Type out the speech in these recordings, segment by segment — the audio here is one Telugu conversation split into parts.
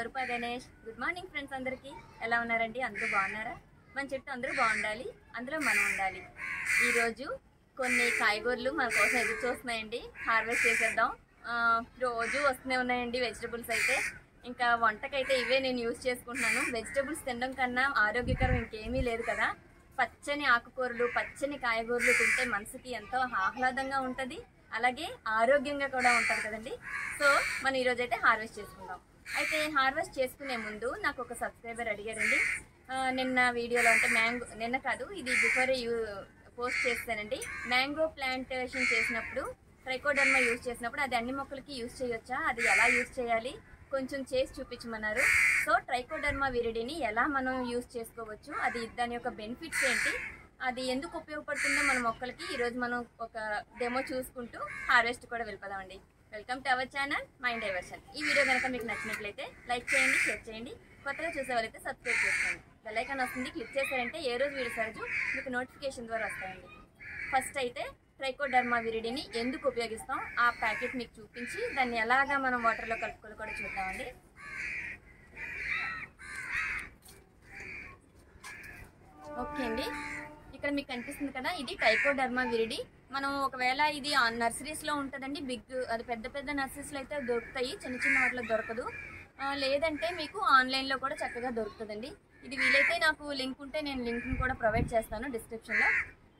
స్వరూప గణేష్ గుడ్ మార్నింగ్ ఫ్రెండ్స్ అందరికీ ఎలా ఉన్నారండి అందరూ బాగున్నారా మన చెట్టు అందరూ బాగుండాలి అందులో మనం ఉండాలి ఈరోజు కొన్ని కాయగూరలు మన కోసం ఎదురు చూస్తున్నాయండి హార్వెస్ట్ చేసేద్దాం ఆ, రోజు వస్తూనే ఉన్నాయండి వెజిటబుల్స్ అయితే ఇంకా వంటకైతే ఇవే నేను యూజ్ చేసుకుంటున్నాను వెజిటబుల్స్ తినడం కన్నా ఆరోగ్యకరం ఇంకేమీ లేదు కదా పచ్చని ఆకుకూరలు పచ్చని కాయగూరలు తింటే మనసుకి ఎంతో ఆహ్లాదంగా ఉంటుంది అలాగే ఆరోగ్యంగా కూడా ఉంటుంది కదండి సో మనం ఈరోజు అయితే హార్వెస్ట్ చేసుకుందాం అయితే హార్వెస్ట్ చేసుకునే ముందు నాకు ఒక సబ్స్క్రైబర్ అడిగారండి ఆ, నిన్న వీడియోలో అంటే మ్యాంగో నిన్న కాదు ఇది బిఫోర్ యూ పోస్ట్ చేస్తానండి మ్యాంగో ప్లాంటేషన్ చేసినప్పుడు ట్రైకోడర్మా యూజ్ చేసినప్పుడు అది అన్ని మొక్కలకి యూజ్ చేయొచ్చా అది ఎలా యూజ్ చేయాలి కొంచెం చేసి చూపించమన్నారు సో ట్రైకోడర్మా విరిడిని ఎలా మనం యూజ్ చేసుకోవచ్చు అది దాని యొక్క బెనిఫిట్స్ ఏంటి అది ఎందుకు ఉపయోగపడుతుందో మన మొక్కలకి ఈరోజు మనం ఒక డెమో చూసుకుంటూ హార్వెస్ట్ కూడా వెళ్ళిపోదామండి welcome to our channel mind diversion ఈ వీడియో కనుక మీకు నచ్చినట్లయితే లైక్ చేయండి షేర్ చేయండి కొత్తగా చూసే వాళ్ళైతే సబ్స్క్రైబ్ చేసుకోండి బెల్ ఐకాన్ వస్తుంది క్లిక్ చేశారంటే ఏ రోజు వీడియో సరజు మీకు నోటిఫికేషన్ ద్వారా వస్తాయండి ఫస్ట్ అయితే ట్రైకోడర్మా విరిడిని ఎందుకు ఉపయోగిస్తాం ఆ ప్యాకెట్ మీకు చూపించి దాన్ని ఎలాగా మనం వాటర్లో కలుపుకోవాలి కూడా చూద్దామండి ఓకే అండి ఇక్కడ మీకు కనిపిస్తుంది కదా ఇది ట్రైకోడర్మా విరిడి మనం ఒకవేళ ఇది ఆ నర్సరీస్లో ఉంటుందండి బిగ్ అది పెద్ద పెద్ద నర్సరీస్లో అయితే దొరుకుతాయి చిన్న చిన్న వాటిలో దొరకదు ఆ, లేదంటే మీకు ఆన్లైన్లో కూడా చక్కగా దొరుకుతుందండి ఇది వీలైతే నాకు లింక్ ఉంటే నేను లింక్ని కూడా ప్రొవైడ్ చేస్తాను డిస్క్రిప్షన్లో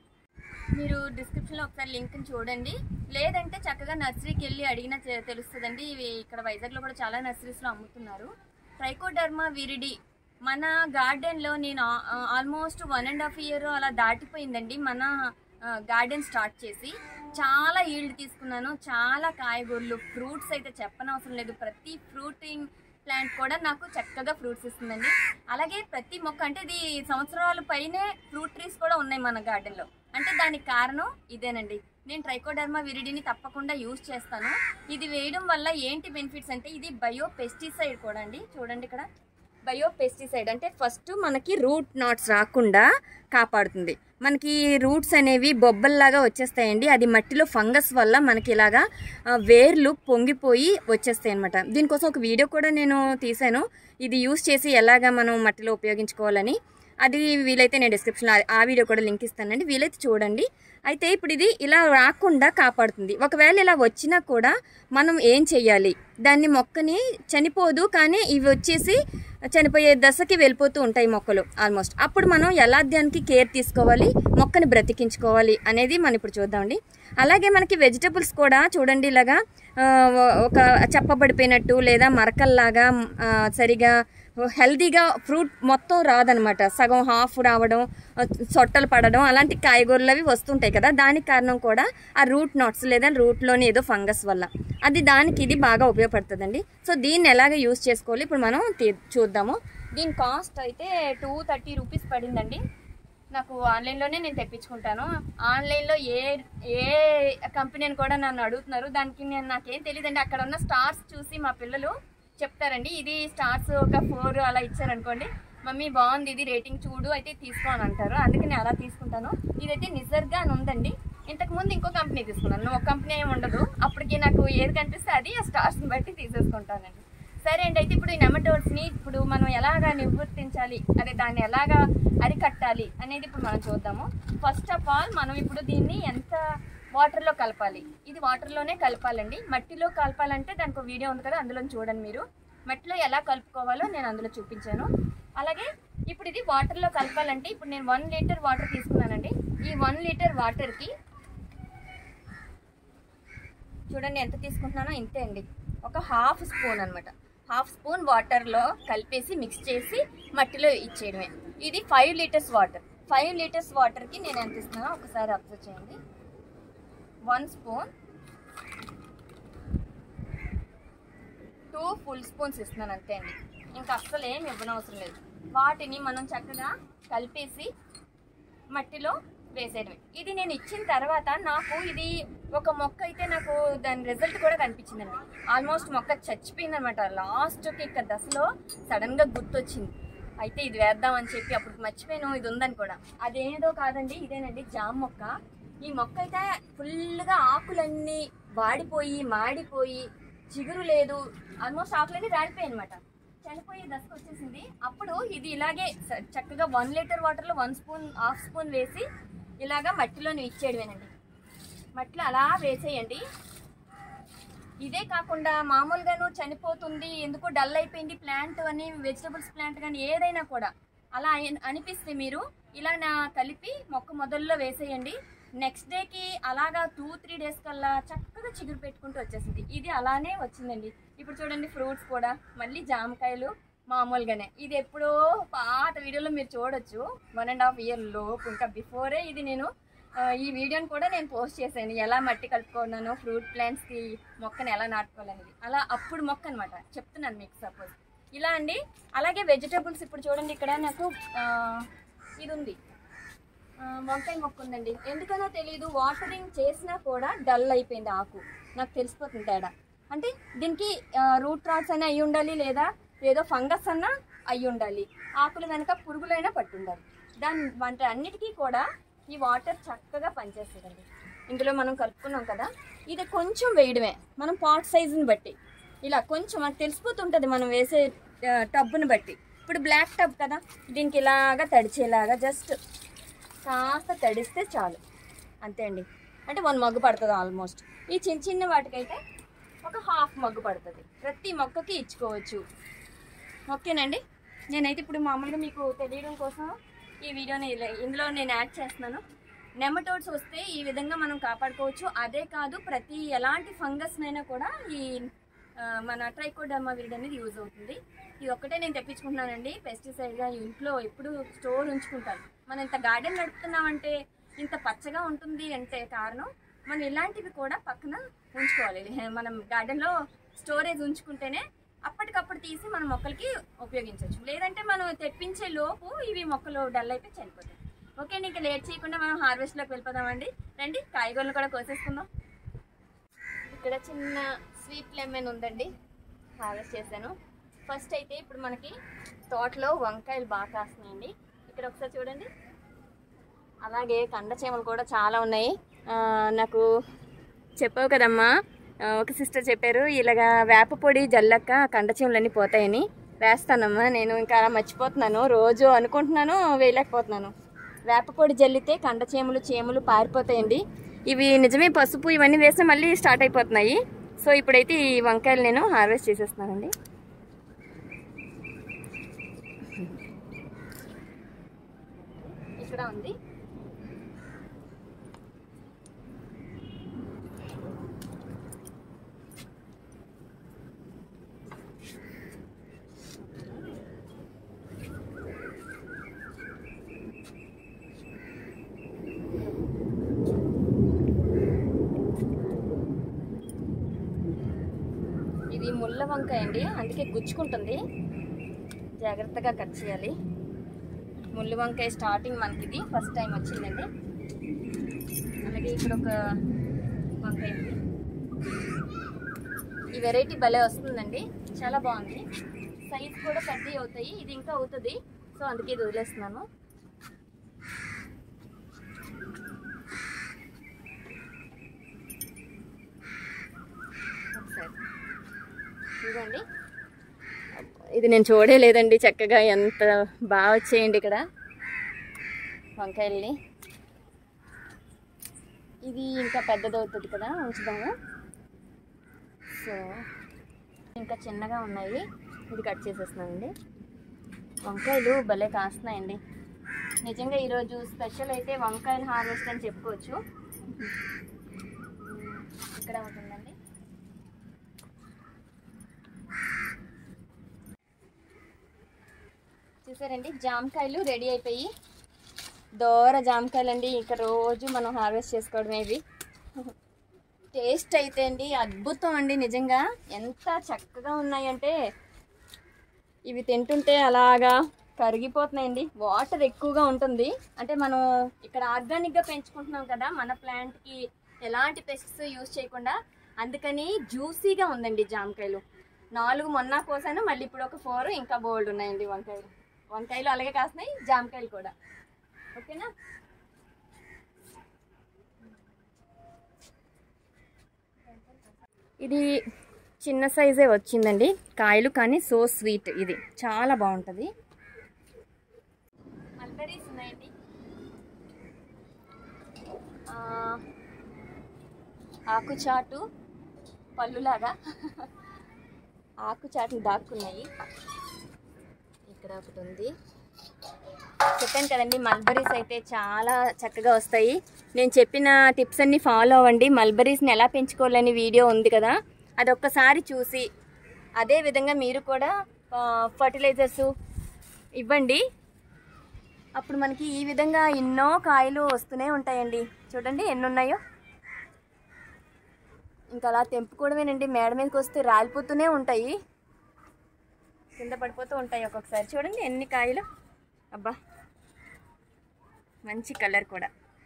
మీరు డిస్క్రిప్షన్లో ఒకసారి లింక్ని చూడండి లేదంటే చక్కగా నర్సరీకి వెళ్ళి అడిగినా తె- తెలుస్తుందండి ఇవి ఇక్కడ వైజాగ్లో కూడా చాలా నర్సరీస్లో అమ్ముతున్నారు ట్రైకోడర్మా విరిడి మన గార్డెన్లో నేను almost one and half year అలా దాటిపోయిందండి మన గార్డెన్ స్టార్ట్ చేసి చాలా ఈల్డ్ తీసుకున్నాను చాలా కాయగూరలు ఫ్రూట్స్ అయితే చెప్పనవసరం లేదు ప్రతి ఫ్రూటింగ్ ప్లాంట్ కూడా నాకు చక్కగా ఫ్రూట్స్ ఇస్తుందండి అలాగే ప్రతి మొక్క అంటే ఇది సంవత్సరాల పైనే ఫ్రూట్ ట్రీస్ కూడా ఉన్నాయి మన గార్డెన్లో అంటే దానికి కారణం ఇదేనండి నేను ట్రైకోడర్మా విరిడిని తప్పకుండా యూజ్ చేస్తాను ఇది వేయడం వల్ల ఏంటి బెనిఫిట్స్ అంటే ఇది బయో పెస్టిసైడ్ కూడా అండి చూడండి ఇక్కడ బయో పెస్టిసైడ్ అంటే ఫస్ట్ మనకి రూట్ నాట్స్ రాకుండా కాపాడుతుంది మనకి రూట్స్ అనేవి బొబ్బల్లాగా వచ్చేస్తాయండి అది మట్టిలో ఫంగస్ వల్ల మనకి ఇలాగా ఆ, వేర్లు పొంగిపోయి వచ్చేస్తాయి అనమాట దీనికోసం ఒక వీడియో కూడా నేను తీసాను ఇది యూస్ చేసి ఎలాగా మనం మట్టిలో ఉపయోగించుకోవాలని అది వీలైతే నేను డిస్క్రిప్షన్లో ఆ- ఆ వీడియో కూడా లింక్ ఇస్తానండి వీలైతే చూడండి అయితే ఇప్పుడు ఇది ఇలా రాకుండా కాపాడుతుంది ఒకవేళ ఇలా వచ్చినా కూడా మనం ఏం చెయ్యాలి దాన్ని మొక్కని చనిపోదు కానీ ఇవి వచ్చేసి చనిపోయే దశకి వెళ్ళిపోతూ ఉంటాయి మొక్కలు ఆల్మోస్ట్ అప్పుడు మనం ఎలా దానికి కేర్ తీసుకోవాలి మొక్కని బ్రతికించుకోవాలి అనేది మనం ఇప్పుడు చూద్దామండి అలాగే మనకి వెజిటబుల్స్ కూడా చూడండి ఇలాగా ఆ, ఒక చెప్పబడిపోయినట్టు లేదా మరకల్లాగా ఆ, సరిగా హెల్దీగా ఫ్రూట్ మొత్తం రాదనమాట సగం హాఫ్ రావడం ఆ, సొట్టలు పడడం అలాంటి కాయగూరలు అవి వస్తుంటాయి కదా దానికి కారణం కూడా ఆ రూట్ నాట్స్ లేదా రూట్లోని ఏదో ఫంగస్ వల్ల అది దానికి ఇది బాగా ఉపయోగపడుతుందండి సో దీన్ని ఎలాగ యూస్ చేసుకోవాలి ఇప్పుడు మనం తీ- చూద్దాము దీని కాస్ట్ అయితే టూ థర్టీ రూపీస్ పడిందండి నాకు ఆన్లైన్లోనే నేను తెప్పించుకుంటాను ఆన్లైన్లో ఏ ఏ కంపెనీ అని కూడా నన్ను అడుగుతున్నారు దానికి నేను నాకేం తెలియదండి అక్కడ ఉన్న స్టార్స్ చూసి మా పిల్లలు చెప్తారండి ఇది స్టార్స్ ఒక ఫోర్ అలా ఇచ్చారనుకోండి మమ్మీ బాగుంది ఇది రేటింగ్ చూడు అయితే తీసుకో అని అంటారు అందుకే నేను అలా తీసుకుంటాను ఇదైతే నిజర్గా అని ఉందండి ఇంతకు ముందు ఇంకో కంపెనీ తీసుకున్నాను ఒక కంపెనీ ఏమి ఉండదు అప్పటికి నాకు ఏది కనిపిస్తే అది ఆ స్టార్స్ని బట్టి తీసేసుకుంటానండి సరే అండి అయితే ఇప్పుడు ఈ నెమటోడ్స్ని ఇప్పుడు మనం ఎలాగా నివర్తించాలి అదే దాన్ని ఎలాగా అరికట్టాలి అనేది ఇప్పుడు మనం చూద్దాము ఫస్ట్ ఆఫ్ ఆల్ మనం ఇప్పుడు దీన్ని ఎంత వాటర్లో కలపాలి ఇది వాటర్లోనే కలపాలండి మట్టిలో కలపాలంటే దానికి ఒక వీడియో ఉంది కదా అందులో చూడండి మీరు మట్టిలో ఎలా కలుపుకోవాలో నేను అందులో చూపించాను అలాగే ఇప్పుడు ఇది వాటర్లో కలపాలంటే ఇప్పుడు నేను వన్ లీటర్ వాటర్ తీసుకున్నానండి ఈ వన్ లీటర్ వాటర్కి చూడండి ఎంత తీసుకుంటున్నానో ఇంతే అండి ఒక హాఫ్ స్పూన్ అనమాట హాఫ్ స్పూన్ వాటర్లో కలిపేసి మిక్స్ చేసి మట్టిలో ఇచ్చేయడమే ఇది five litres water five litres వాటర్కి నేను ఎంత ఇస్తున్నానో ఒకసారి అబ్జర్వ్ చేయండి one spoon two full spoons ఇస్తున్నాను అంతే అండి ఇంకా అస్సలు ఏం ఇవ్వనవసరం లేదు వాటిని మనం చక్కగా కలిపేసి మట్టిలో వేసేయడమే ఇది నేను ఇచ్చిన తర్వాత నాకు ఇది ఒక మొక్క అయితే నాకు దాని రిజల్ట్ కూడా కనిపించిందండి ఆల్మోస్ట్ మొక్క చచ్చిపోయింది అనమాట లాస్ట్కి ఇక్కడ దశలో సడన్గా గుర్తొచ్చింది అయితే ఇది వేద్దామని చెప్పి అప్పుడు మర్చిపోయాను ఇది ఉందని కూడా అదేదో కాదండి ఇదేనండి జామ మొక్క ఈ మొక్క అయితే ఫుల్గా ఆకులన్నీ వాడిపోయి మాడిపోయి చిగురు లేదు ఆల్మోస్ట్ ఆకులన్నీ రాలిపోయాయి అనమాట చనిపోయే దశకు వచ్చేసింది అప్పుడు ఇది ఇలాగే స- చక్కగా వన్ లీటర్ వాటర్లో వన్ స్పూన్ హాఫ్ స్పూన్ వేసి ఇలాగా మట్టిలోని ఇచ్చేయడమేనండి మట్టిలో అలా వేసేయండి ఇదే కాకుండా మామూలుగాను చనిపోతుంది ఎందుకో డల్ అయిపోయింది ప్లాంట్ అని వెజిటబుల్స్ ప్లాంట్ కానీ ఏదైనా కూడా అలా అయి- అనిపిస్తే మీరు ఇలా నా కలిపి మొక్క మొదల్లో వేసేయండి నెక్స్ట్ డేకి అలాగా టూ త్రీ డేస్ కల్లా చక్కగా చిగురు పెట్టుకుంటూ వచ్చేసింది ఇది అలానే వచ్చిందండి ఇప్పుడు చూడండి ఫ్రూట్స్ కూడా మళ్ళీ జామకాయలు మామూలుగానే ఇది ఎప్పుడో పాత వీడియోలో మీరు చూడొచ్చు వన్ అండ్ హాఫ్ ఇయర్ లోపు ఇంకా బిఫోరే ఇది నేను ఆ, ఈ వీడియోని కూడా నేను పోస్ట్ చేశాను ఎలా మట్టి కలుపుకున్నాను ఫ్రూట్ ప్లాంట్స్కి మొక్కను ఎలా నాటుకోవాలనేది అలా అప్పుడు మొక్క అనమాట చెప్తున్నాను మీకు సపోజ్ ఇలా అండి అలాగే వెజిటేబుల్స్ ఇప్పుడు చూడండి ఇక్కడ నాకు ఆ, ఇది ఉంది ఆ, వంకాయ మొక్క ఉందండి ఎందుకనో తెలియదు వాటరింగ్ చేసినా కూడా డల్ అయిపోయింది ఆకు నాకు తెలిసిపోతుంది తేడా అంటే దీనికి రూట్ రాట్స్ అయినా అయి ఉండాలి లేదా ఏదో ఫంగస్ అన్నా అయి ఉండాలి ఆకులు వెనక పురుగులైనా పట్టి ఉండాలి దాని వంట అన్నిటికీ కూడా ఈ వాటర్ చక్కగా పనిచేస్తుందండి ఇందులో మనం కలుపుకున్నాం కదా ఇది కొంచెం వేయడమే మనం పాట్ సైజుని బట్టి ఇలా కొంచెం మనకు తెలిసిపోతుంటుంది మనం వేసే ఆ, టబ్బుని బట్టి ఇప్పుడు బ్లాక్ టబ్ కదా దీనికి ఇలాగా తడిచేలాగా జస్ట్ కాస్త తడిస్తే చాలు అంతే అండి అంటే వన్ మగ్గు పడుతుంది ఆల్మోస్ట్ ఈ చిన్న చిన్న వాటికైతే ఒక హాఫ్ మగ్గు పడుతుంది ప్రతి మొక్కకి ఇచ్చుకోవచ్చు ఓకేనండి నేనైతే ఇప్పుడు మామూలుగా మీకు తెలియడం కోసం ఈ వీడియోని ఇలా- ఇందులో నేను యాడ్ చేస్తున్నాను నెమటోడ్స్ వస్తే ఈ విధంగా మనం కాపాడుకోవచ్చు అదే కాదు ప్రతి ఎలాంటి ఫంగస్నైనా కూడా ఈ ఆ, మన ట్రైకోడర్మా విరిడ్ అనేది యూజ్ అవుతుంది ఇది ఒక్కటే నేను తెప్పించుకుంటున్నానండి పెస్టిసైడ్గా ఇంట్లో ఎప్పుడు స్టోర్ ఉంచుకుంటాను మనం ఇంత గార్డెన్ నడుపుతున్నామంటే ఇంత పచ్చగా ఉంటుంది అంటే కారణం మనం ఇలాంటివి కూడా పక్కన ఉంచుకోవాలి మనం గార్డెన్లో స్టోరేజ్ ఉంచుకుంటేనే అప్పటికప్పుడు తీసి మన మొక్కలకి ఉపయోగించవచ్చు లేదంటే మనం తెప్పించే లోపు ఇవి మొక్కలు డల్ అయిపోయి చనిపోతాయి ఓకే అండి ఇంకా లేట్ చేయకుండా మనం హార్వెస్ట్లోకి వెళ్ళిపోదామండి రండి కాయగూరలు కూడా కోసేసుకుందాం ఇక్కడ చిన్న స్వీట్ లెమన్ ఉందండి హార్వెస్ట్ చేశాను ఫస్ట్ అయితే ఇప్పుడు మనకి తోటలో వంకాయలు బాగా కాస్తున్నాయండి ఇక్కడ ఒకసారి చూడండి అలాగే కండ చీమలు కూడా చాలా ఉన్నాయి ఆ, నాకు చెప్పావు కదమ్మా ఆ, ఒక సిస్టర్ చెప్పారు ఇలాగా వేప పొడి జల్లక్క కండ చీమలన్నీ పోతాయని వేస్తానమ్మా నేను ఇంకా అలా మర్చిపోతున్నాను రోజు అనుకుంటున్నాను వేయలేకపోతున్నాను వేప పొడి జల్లితే కండ చీమలు చీమలు పారిపోతాయండి ఇవి నిజమే పసుపు ఇవన్నీ వేస్తే మళ్ళీ స్టార్ట్ అయిపోతున్నాయి సో ఇప్పుడైతే ఈ వంకాయలు నేను హార్వెస్ట్ చేసేస్తున్నానండి ఇక్కడ ఉంది ఇది ముళ్ళ వంకాయ అండి అందుకే గుచ్చుకుంటుంది జాగ్రత్తగా కట్ చేయాలి ముళ్ళు వంకాయ స్టార్టింగ్ మనకి ఇది ఫస్ట్ టైం వచ్చిందండి అలాగే ఇక్కడ ఒక వంకాయ ఉంది ఈ వెరైటీ భలే వస్తుందండి చాలా బాగుంది సైజ్ కూడా పెద్దవి అవుతాయి ఇది ఇంకా అవుతుంది సో అందుకే ఇది వదిలేస్తున్నాను ఒకసారి ఇదిగోండి ఇది నేను చూడలేదండి చక్కగా ఎంత బాగా వచ్చేయండి ఇక్కడ వంకాయల్ని ఇది ఇంకా పెద్దదవుతుంది కదా ఉంచుదాము సో ఇంకా చిన్నగా ఉన్నాయి ఇది కట్ చేసేస్తున్నానండి వంకాయలు భలే కాస్తున్నాయండి నిజంగా ఈరోజు స్పెషల్ అయితే వంకాయలు హార్వెస్ట్ అని చెప్పుకోవచ్చు ఇక్కడ ఉంటుందండి చూసారండి జామకాయలు రెడీ అయిపోయి దోర జామకాయలు అండి ఇక రోజు మనం హార్వెస్ట్ చేసుకోవడమే ఇవి టేస్ట్ అయితే అండి అద్భుతం అండి నిజంగా ఎంత చక్కగా ఉన్నాయంటే ఇవి తింటుంటే అలాగా కరిగిపోతున్నాయండి వాటర్ ఎక్కువగా ఉంటుంది అంటే మనం ఇక్కడ ఆర్గానిక్గా పెంచుకుంటున్నాం కదా మన ప్లాంట్కి ఎలాంటి పెస్ట్స్ యూజ్ చేయకుండా అందుకని జ్యూసీగా ఉందండి జామకాయలు నాలుగు మొన్న కోసాను మళ్ళీ ఇప్పుడు ఒక ఫోర్ ఇంకా బోల్డ్ ఉన్నాయండి వంకాయలు వంకాయలు అలాగే కాస్తున్నాయి జామకాయలు కూడా ఓకేనా ఇది చిన్న సైజే వచ్చిందండి కాయలు కానీ సో స్వీట్ ఇది చాలా బాగుంటుంది మల్బెరీస్ ఉన్నాయండి ఆ, ఆకుచాటు పళ్ళులాగా ఆకుచాట్లు దాక్కున్నాయి ఇక్కడ ఒకటి ఉంది చెప్పాను కదండి మల్బరీస్ అయితే చాలా చక్కగా వస్తాయి నేను చెప్పిన టిప్స్ అన్ని ఫాలో అవ్వండి మల్బరీస్ని ఎలా పెంచుకోవాలని వీడియో ఉంది కదా అది ఒక్కసారి చూసి అదే విధంగా మీరు కూడా ఫర్టిలైజర్స్ ఇవ్వండి అప్పుడు మనకి ఈ విధంగా ఎన్నో కాయలు వస్తూనే ఉంటాయండి చూడండి ఎన్ని ఉన్నాయో ఇంకా అలా తెంపుకోవడమేనండి మేడ మీదకి వస్తే రాలిపోతూనే ఉంటాయి కింద పడిపోతూ ఉంటాయి ఒక్కొక్కసారి చూడండి ఎన్ని కాయలు అబ్బా మంచి కలర్ కూడా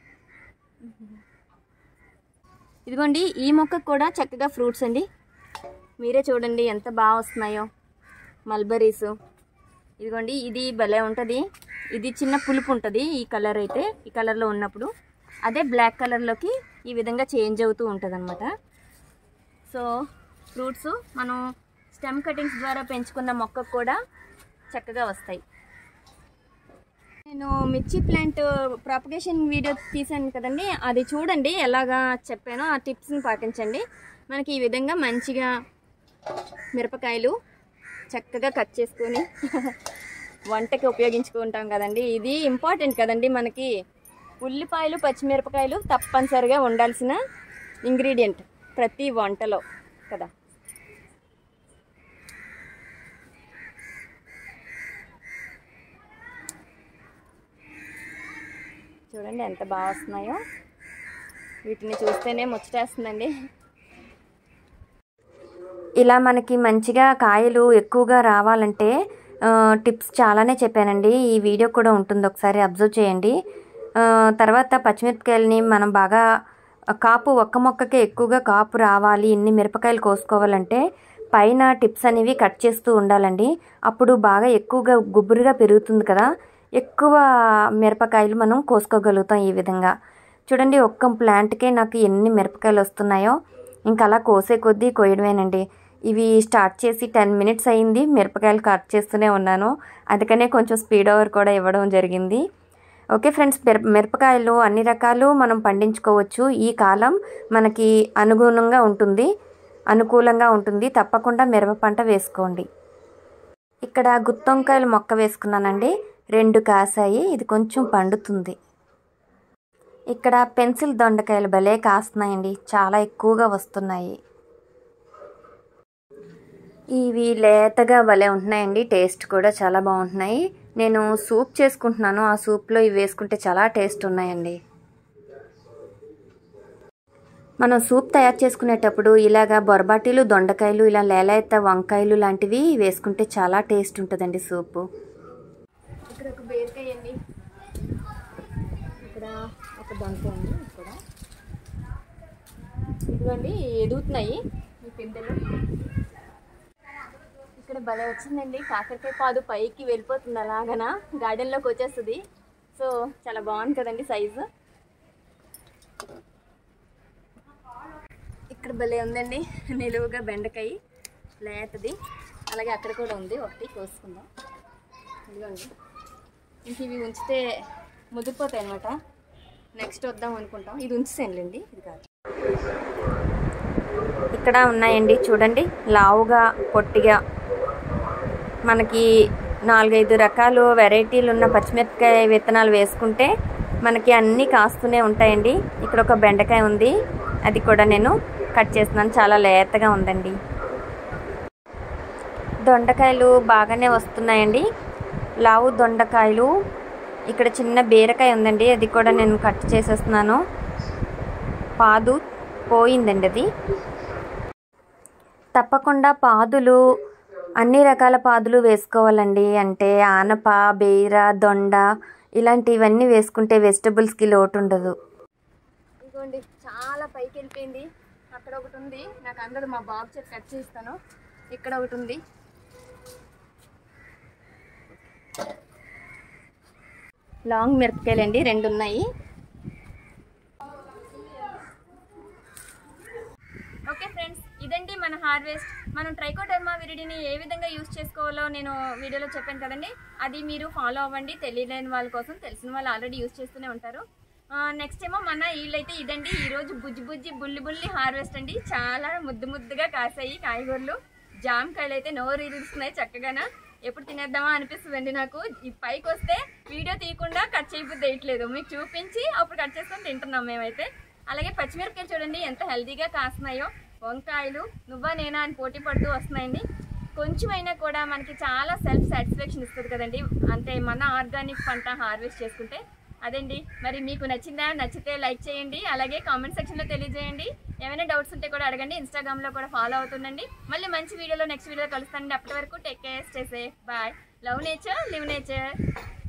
ఇదిగోండి ఈ మొక్కకు కూడా చక్కగా ఫ్రూట్స్ అండి మీరే చూడండి ఎంత బాగా వస్తున్నాయో మల్బరీస్ ఇదిగోండి ఇది భలే ఉంటుంది ఇది చిన్న పులుపు ఉంటుంది ఈ కలర్ అయితే ఈ కలర్లో ఉన్నప్పుడు అదే బ్లాక్ కలర్లోకి ఈ విధంగా చేంజ్ అవుతూ ఉంటుంది అనమాట సో ఫ్రూట్స్ మనం స్టెమ్ కటింగ్స్ ద్వారా పెంచుకున్న మొక్కకు కూడా చక్కగా వస్తాయి నేను మిర్చి ప్లాంట్ ప్రాపగేషన్ వీడియో తీసాను కదండి అది చూడండి ఎలాగా చెప్పానో ఆ టిప్స్ని పాటించండి మనకి ఈ విధంగా మంచిగా మిరపకాయలు చక్కగా కట్ చేసుకొని వంటకి ఉపయోగించుకుంటాం కదండి ఇది ఇంపార్టెంట్ కదండి మనకి ఉల్లిపాయలు పచ్చిమిరపకాయలు తప్పనిసరిగా ఉండాల్సిన ఇంగ్రీడియంట్ ప్రతి వంటలో కదా చూడండి ఎంత బాగా వస్తున్నాయో వీటిని చూస్తేనే ముచ్చటేస్తుందండి ఇలా మనకి మంచిగా కాయలు ఎక్కువగా రావాలంటే ఆ, టిప్స్ చాలానే చెప్పానండి ఈ వీడియో కూడా ఉంటుంది ఒకసారి అబ్జర్వ్ చేయండి ఆ, తర్వాత పచ్చిమిరపకాయలని మనం బాగా కాపు ఒక్క మొక్కకే ఎక్కువగా కాపు రావాలి ఇన్ని మిరపకాయలు కోసుకోవాలంటే పైన టిప్స్ అనేవి కట్ చేస్తూ ఉండాలండి అప్పుడు బాగా ఎక్కువగా గుబురుగా పెరుగుతుంది కదా ఎక్కువ మిరపకాయలు మనం కోసుకోగలుగుతాం ఈ విధంగా చూడండి ఒక్క ప్లాంట్కే నాకు ఎన్ని మిరపకాయలు వస్తున్నాయో ఇంకా అలా కోసే కొద్దీ కోయడమేనండి ఇవి స్టార్ట్ చేసి టెన్ మినిట్స్ అయింది మిరపకాయలు కట్ చేస్తూనే ఉన్నాను అందుకనే కొంచెం స్పీడ్ ఓవర్ కూడా ఇవ్వడం జరిగింది ఓకే ఫ్రెండ్స్ మిరప మిరపకాయలు అన్ని రకాలు మనం పండించుకోవచ్చు ఈ కాలం మనకి అనుగుణంగా ఉంటుంది అనుకూలంగా ఉంటుంది తప్పకుండా మిరప పంట వేసుకోండి ఇక్కడ గుత్తొంకాయలు మొక్క వేసుకున్నానండి రెండు కాసాయి ఇది కొంచెం పండుతుంది ఇక్కడ పెన్సిల్ దొండకాయలు భలే కాస్తున్నాయండి చాలా ఎక్కువగా వస్తున్నాయి ఇవి లేతగా భలే ఉంటున్నాయండి టేస్ట్ కూడా చాలా బాగుంటున్నాయి నేను సూప్ చేసుకుంటున్నాను ఆ సూప్లో ఇవి వేసుకుంటే చాలా టేస్ట్ ఉన్నాయండి మనం సూప్ తయారు చేసుకునేటప్పుడు ఇలాగా బొరబాటీలు దొండకాయలు ఇలా లేలేత వంకాయలు లాంటివి వేసుకుంటే చాలా టేస్ట్ ఉంటుందండి సూపు ఇక్కడ ఒక బీరకాయ అండి ఇక్కడ ఒక దొండకాయ ఉంది ఇక్కడ ఇదిగోండి ఎదుగుతున్నాయి ఈ పిందెలు ఇక్కడ భలే వచ్చిందండి కాకరకాయ పాదు పైకి వెళ్ళిపోతుంది అలాగనా గార్డెన్లోకి వచ్చేస్తుంది సో చాలా బాగుంది కదండి సైజు ఇక్కడ భలే ఉందండి నిలువుగా బెండకాయ లేతది అలాగే అక్కడ కూడా ఉంది ఒకటి కోసుకుందాం ఇదిగోండి ఇంక ఇవి ఉంచితే ముదిరిపోతాయి అనమాట నెక్స్ట్ వద్దాం అనుకుంటాం ఇది ఉంచేసేయండి ఇది కాదు ఇక్కడ ఉన్నాయండి చూడండి లావుగా పొట్టిగా మనకి నాలుగైదు రకాలు వెరైటీలు ఉన్న పచ్చిమిరపకాయ విత్తనాలు వేసుకుంటే మనకి అన్నీ కాస్తూనే ఉంటాయండి ఇక్కడ ఒక బెండకాయ ఉంది అది కూడా నేను కట్ చేస్తున్నాను చాలా లేతగా ఉందండి దొండకాయలు బాగానే వస్తున్నాయండి లావు దొండకాయలు ఇక్కడ చిన్న బీరకాయ ఉందండి అది కూడా నేను కట్ చేసేస్తున్నాను పాదు పోయిందండి అది తప్పకుండా పాదులు అన్ని రకాల పాదులు వేసుకోవాలండి అంటే ఆనప బీర దొండ ఇలాంటివన్నీ వేసుకుంటే వెజిటబుల్స్కి లోటు ఉండదు ఇదిగోండి చాలా పైకి వెళ్ళిపోయింది అక్కడ ఒకటి ఉంది నాకు అందదు మా బాబు చేతి కట్ చేస్తాను ఇక్కడ ఒకటి ఉంది లాంగ్ మిరపకాయలండి రెండు ఉన్నాయి ఓకే ఫ్రెండ్స్ ఇదండి మన హార్వెస్ట్ మనం ట్రైకోడర్మా విరిడిని ఏ విధంగా యూస్ చేసుకోవాలో నేను వీడియోలో చెప్పాను కదండి అది మీరు ఫాలో అవ్వండి తెలియలేని వాళ్ళ కోసం తెలిసిన వాళ్ళు ఆల్రెడీ యూస్ చేస్తూనే ఉంటారు నెక్స్ట్ ఏమో మన వీళ్ళైతే ఇదండి ఈరోజు బుజ్జి బుజ్జి బుల్లి బుల్లి హార్వెస్ట్ అండి చాలా ముద్దు ముద్దుగా కాసాయి కాయగూరలు జామకాయలు అయితే నోరు ఇరుస్తున్నాయి చక్కగానా ఎప్పుడు తినేద్దామా అనిపిస్తుందండి నాకు ఈ పైకి వస్తే వీడియో తీయకుండా కట్ చేయబుద్ది వేయట్లేదు మీకు చూపించి అప్పుడు కట్ చేసుకొని తింటున్నాం మేమైతే అలాగే పచ్చిమిరపకాయలు చూడండి ఎంత హెల్తీగా కాస్తున్నాయో వంకాయలు నువ్వా నేనా అని పోటీ పడుతూ వస్తున్నాయండి కొంచెమైనా కూడా మనకి చాలా సెల్ఫ్ సాటిస్ఫాక్షన్ ఇస్తుంది కదండి అంటే మన ఆర్గానిక్ పంట హార్వెస్ట్ చేసుకుంటే అదండి మరి మీకు నచ్చిందా నచ్చితే లైక్ చేయండి అలాగే కామెంట్ సెక్షన్లో తెలియజేయండి ఏమైనా డౌట్స్ ఉంటే కూడా అడగండి ఇన్స్టాగ్రామ్లో కూడా ఫాలో అవుతుండండి మళ్ళీ మంచి వీడియోలో నెక్స్ట్ వీడియో కలుస్తానండి అప్పటి వరకు take care stay safe bye love nature live nature